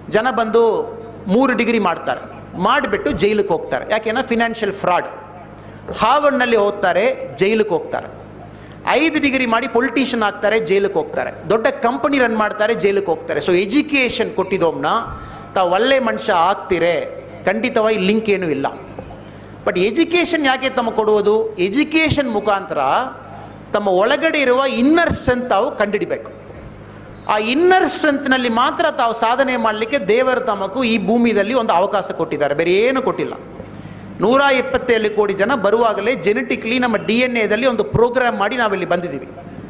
ಜನ ಬಂದು ಮೂರು ಡಿಗ್ರಿ ಮಾಡ್ತಾರೆ ಮಾಡಿಬಿಟ್ಟು ಜೈಲಿಗೆ ಹೋಗ್ತಾರೆ ಯಾಕೆಂದ್ರೆ ಫಿನಾನ್ಷಿಯಲ್ ಫ್ರಾಡ್ ಹಾವಣ್ಣಲ್ಲಿ ಓದ್ತಾರೆ ಜೈಲಿಗೆ ಹೋಗ್ತಾರೆ ಐದು ಡಿಗ್ರಿ ಮಾಡಿ ಪೊಲಿಟಿಷಿಯನ್ ಆಗ್ತಾರೆ ಜೈಲಿಗೆ ಹೋಗ್ತಾರೆ ದೊಡ್ಡ ಕಂಪನಿ ರನ್ ಮಾಡ್ತಾರೆ ಜೈಲಿಗೆ ಹೋಗ್ತಾರೆ ಸೊ ಎಜುಕೇಷನ್ ಕೊಟ್ಟಿದ್ದೊಮ್ಮನ ತಾವು ಒಳ್ಳೆ ಮನುಷ್ಯ ಆಗ್ತೀರೆ ಖಂಡಿತವಾಗಿ ಲಿಂಕ್ ಏನೂ ಇಲ್ಲ ಬಟ್ ಎಜುಕೇಷನ್ ಯಾಕೆ ತಮ್ಮ ಕೊಡುವುದು ಎಜುಕೇಷನ್ ಮುಖಾಂತರ ತಮ್ಮ ಒಳಗಡೆ ಇರುವ ಇನ್ನರ್ ಸ್ಟ್ರೆಂತ್ ತಾವು ಕಂಡುಹಿಡಿಬೇಕು ಆ ಇನ್ನರ್ ಸ್ಟ್ರೆಂತ್ನಲ್ಲಿ ಮಾತ್ರ ತಾವು ಸಾಧನೆ ಮಾಡಲಿಕ್ಕೆ ದೇವರು ತಮಗೂ ಈ ಭೂಮಿಯಲ್ಲಿ ಒಂದು ಅವಕಾಶ ಕೊಟ್ಟಿದ್ದಾರೆ ಬೇರೆ ಏನು ಕೊಟ್ಟಿಲ್ಲ ನೂರ ಎಪ್ಪತ್ತೇಳು ಕೋಟಿ ಜನ ಬರುವಾಗಲೇ ಜೆನೆಟಿಕ್ಲಿ ನಮ್ಮ ಡಿ ಎನ್ ಎದಲ್ಲಿ ಒಂದು ಪ್ರೋಗ್ರಾಮ್ ಮಾಡಿ ನಾವಿಲ್ಲಿ ಬಂದಿದ್ದೀವಿ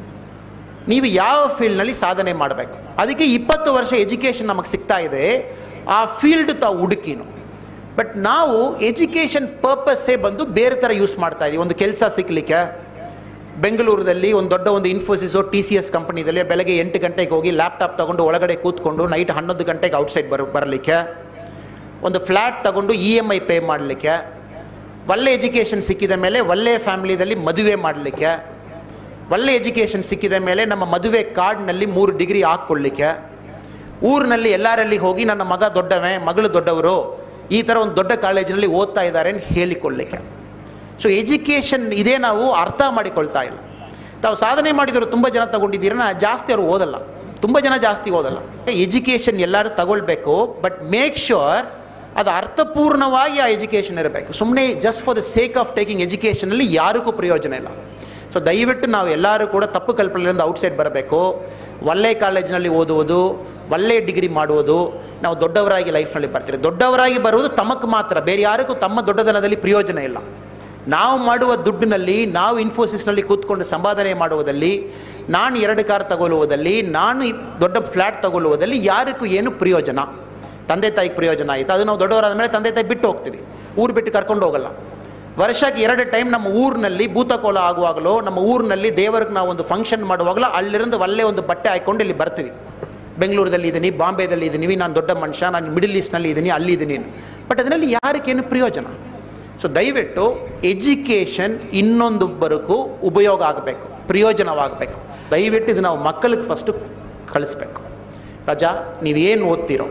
ನೀವು ಯಾವ ಫೀಲ್ಡ್ನಲ್ಲಿ ಸಾಧನೆ ಮಾಡಬೇಕು ಅದಕ್ಕೆ ಇಪ್ಪತ್ತು ವರ್ಷ ಎಜುಕೇಷನ್ ನಮಗೆ ಸಿಗ್ತಾ ಇದೆ ಆ ಫೀಲ್ಡ್ ತಾವು ಹುಡುಕಿನು ಬಟ್ ನಾವು ಎಜುಕೇಷನ್ ಪರ್ಪಸ್ಸೇ ಬಂದು ಬೇರೆ ಥರ ಯೂಸ್ ಮಾಡ್ತಾ ಇದೀವಿ ಒಂದು ಕೆಲಸ ಸಿಕ್ಕಲಿಕ್ಕೆ ಬೆಂಗಳೂರಲ್ಲಿ ಒಂದು ದೊಡ್ಡ ಒಂದು ಇನ್ಫೋಸಿಸೋ ಟಿ ಸಿ ಎಸ್ ಕಂಪನಿದಲ್ಲಿ ಬೆಳಗ್ಗೆ ಎಂಟು ಗಂಟೆಗೆ ಹೋಗಿ ಲ್ಯಾಪ್ಟಾಪ್ ತಗೊಂಡು ಒಳಗಡೆ ಕೂತ್ಕೊಂಡು ನೈಟ್ ಹನ್ನೊಂದು ಗಂಟೆಗೆ ಔಟ್ಸೈಡ್ ಬರ ಬರಲಿಕ್ಕೆ ಒಂದು ಫ್ಲ್ಯಾಟ್ ತಗೊಂಡು ಇ ಎಮ್ ಐ ಪೇ ಮಾಡಲಿಕ್ಕೆ ಒಳ್ಳೆ ಎಜುಕೇಷನ್ ಸಿಕ್ಕಿದ ಮೇಲೆ ಒಳ್ಳೆಯ ಫ್ಯಾಮಿಲಿದಲ್ಲಿ ಮದುವೆ ಮಾಡಲಿಕ್ಕೆ ಒಳ್ಳೆ ಎಜುಕೇಷನ್ ಸಿಕ್ಕಿದ ಮೇಲೆ ನಮ್ಮ ಮದುವೆ ಕಾರ್ಡ್ನಲ್ಲಿ ಮೂರು ಡಿಗ್ರಿ ಹಾಕ್ಕೊಳ್ಳಿಕ್ಕೆ ಊರಿನಲ್ಲಿ ಎಲ್ಲರಲ್ಲಿ ಹೋಗಿ ನನ್ನ ಮಗ ದೊಡ್ಡವೇ ಮಗಳು ದೊಡ್ಡವರು ಈ ಥರ ಒಂದು ದೊಡ್ಡ ಕಾಲೇಜಿನಲ್ಲಿ ಓದ್ತಾ ಇದ್ದಾರೆ ಅಂತ ಹೇಳಿಕೊಳ್ಳಿಕ್ಕೆ ಸೊ ಎಜುಕೇಷನ್ ಇದೇ ನಾವು ಅರ್ಥ ಮಾಡಿಕೊಳ್ತಾ ಇಲ್ಲ ತಾವು ಸಾಧನೆ ಮಾಡಿದರು ತುಂಬ ಜನ ತಗೊಂಡಿದ್ದೀರನ್ನ ಜಾಸ್ತಿ ಅವರು ಓದಲ್ಲ ತುಂಬ ಜನ ಜಾಸ್ತಿ ಓದಲ್ಲ ಎಜುಕೇಷನ್ ಎಲ್ಲರೂ ತಗೊಳ್ಬೇಕು ಬಟ್ ಮೇಕ್ ಶ್ಯೂರ್ ಅದು ಅರ್ಥಪೂರ್ಣವಾಗಿ ಆ ಎಜುಕೇಷನ್ ಇರಬೇಕು ಸುಮ್ಮನೆ just for the sake of taking ಎಜುಕೇಷನಲ್ಲಿ ಯಾರಿಗೂ ಪ್ರಯೋಜನ ಇಲ್ಲ ಸೊ ದಯವಿಟ್ಟು ನಾವು ಎಲ್ಲರೂ ಕೂಡ ತಪ್ಪು ಕಲ್ಪನೆಯಿಂದ ಔಟ್ಸೈಡ್ ಬರಬೇಕು ಒಳ್ಳೆ ಕಾಲೇಜಿನಲ್ಲಿ ಓದುವುದು ಒಳ್ಳೆ ಡಿಗ್ರಿ ಮಾಡುವುದು ನಾವು ದೊಡ್ಡವರಾಗಿ ಲೈಫ್ನಲ್ಲಿ ಬರ್ತೀವಿ ದೊಡ್ಡವರಾಗಿ ಬರುವುದು ತಮಕ್ಕೆ ಮಾತ್ರ ಬೇರೆ ಯಾರಿಗೂ ತಮ್ಮ ದೊಡ್ಡತನದಲ್ಲಿ ಪ್ರಯೋಜನ ಇಲ್ಲ ನಾವು ಮಾಡುವ ದುಡ್ಡಿನಲ್ಲಿ ನಾವು ಇನ್ಫೋಸಿಸ್ನಲ್ಲಿ ಕೂತ್ಕೊಂಡು ಸಂಪಾದನೆ ಮಾಡುವುದಲ್ಲಿ ನಾನು ಎರಡು ಕಾರ್ ತಗೊಳ್ಳುವುದಲ್ಲಿ ನಾನು ಈ ದೊಡ್ಡ ಫ್ಲ್ಯಾಟ್ ತಗೊಳ್ಳುವುದಲ್ಲಿ ಯಾರಿಗೂ ಏನು ಪ್ರಯೋಜನ ತಂದೆ ತಾಯಿಗೆ ಪ್ರಯೋಜನ ಆಯಿತು ಅದು ನಾವು ದೊಡ್ಡವರಾದ ಮೇಲೆ ತಂದೆ ತಾಯಿ ಬಿಟ್ಟು ಹೋಗ್ತೀವಿ ಊರು ಬಿಟ್ಟು ಕರ್ಕೊಂಡು ಹೋಗಲ್ಲ ವರ್ಷಕ್ಕೆ ಎರಡು ಟೈಮ್ ನಮ್ಮ ಊರಿನಲ್ಲಿ ಭೂತಕೋಲ ಆಗುವಾಗಲೂ ನಮ್ಮ ಊರಿನಲ್ಲಿ ದೇವರಿಗೆ ನಾವು ಒಂದು ಫಂಕ್ಷನ್ ಮಾಡುವಾಗಲೂ ಅಲ್ಲಿருந்து ಒಳ್ಳೆ ಒಂದು ಬಟ್ಟೆ ಹಾಕ್ಕೊಂಡು ಇಲ್ಲಿ ಬರ್ತೀವಿ ಬೆಂಗಳೂರಲ್ಲಿ ಇದ್ದೀನಿ ಬಾಂಬೆದಲ್ಲಿ ಇದ್ದೀನಿ ನಾನು ದೊಡ್ಡ ಮನುಷ್ಯ ನಾನು ಮಿಡಲ್ ಈಸ್ಟ್ನಲ್ಲಿ ಇದ್ದೀನಿ ಅಲ್ಲಿ ಇದ್ದೀನಿ ಬಟ್ ಅದರಲ್ಲಿ ಯಾರಿಗೇನು ಪ್ರಯೋಜನ ಸೊ ದಯವಿಟ್ಟು ಎಜುಕೇಷನ್ ಇನ್ನೊಂದೊಬ್ಬರಿಗೂ ಉಪಯೋಗ ಆಗಬೇಕು ಪ್ರಯೋಜನವಾಗಬೇಕು ದಯವಿಟ್ಟು ಇದು ನಾವು ಮಕ್ಕಳಿಗೆ ಫಸ್ಟು ಕಳಿಸ್ಬೇಕು ರಜಾ ನೀವೇನು ಓದ್ತೀರೋ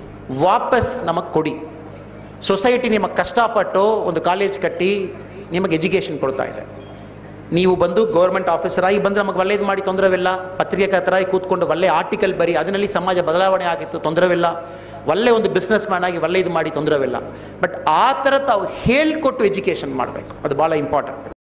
ವಾಪಸ್ ನಮಗೆ ಕೊಡಿ ಸೊಸೈಟಿ ನಿಮಗೆ ಕಷ್ಟಪಟ್ಟು ಒಂದು ಕಾಲೇಜ್ ಕಟ್ಟಿ ನಿಮಗೆ ಎಜುಕೇಷನ್ ಕೊಡ್ತಾ ಇದೆ ನೀವು ಬಂದು ಗೌರ್ಮೆಂಟ್ ಆಫೀಸರ್ ಆಗಿ ಬಂದರೆ ನಮಗೆ ಒಳ್ಳೇದು ಮಾಡಿ ತೊಂದರೆವಿಲ್ಲ ಪತ್ರಿಕೆಕರ್ತರಾಗಿ ಕೂತ್ಕೊಂಡು ಒಳ್ಳೆ ಆರ್ಟಿಕಲ್ ಬರಿ ಅದರಲ್ಲಿ ಸಮಾಜ ಬದಲಾವಣೆ ಆಗಿತ್ತು ತೊಂದರೆವಿಲ್ಲ ಒಳ್ಳೆ ಒಂದು ಬಿಸ್ನೆಸ್ ಮ್ಯಾನ್ ಆಗಿ ಒಳ್ಳೆಯದು ಮಾಡಿ ತೊಂದರೆವಿಲ್ಲ ಬಟ್ ಆ ಥರ ತಾವು ಹೇಳ್ಕೊಟ್ಟು ಎಜುಕೇಷನ್ ಮಾಡಬೇಕು ಅದು ಭಾಳ ಇಂಪಾರ್ಟೆಂಟ್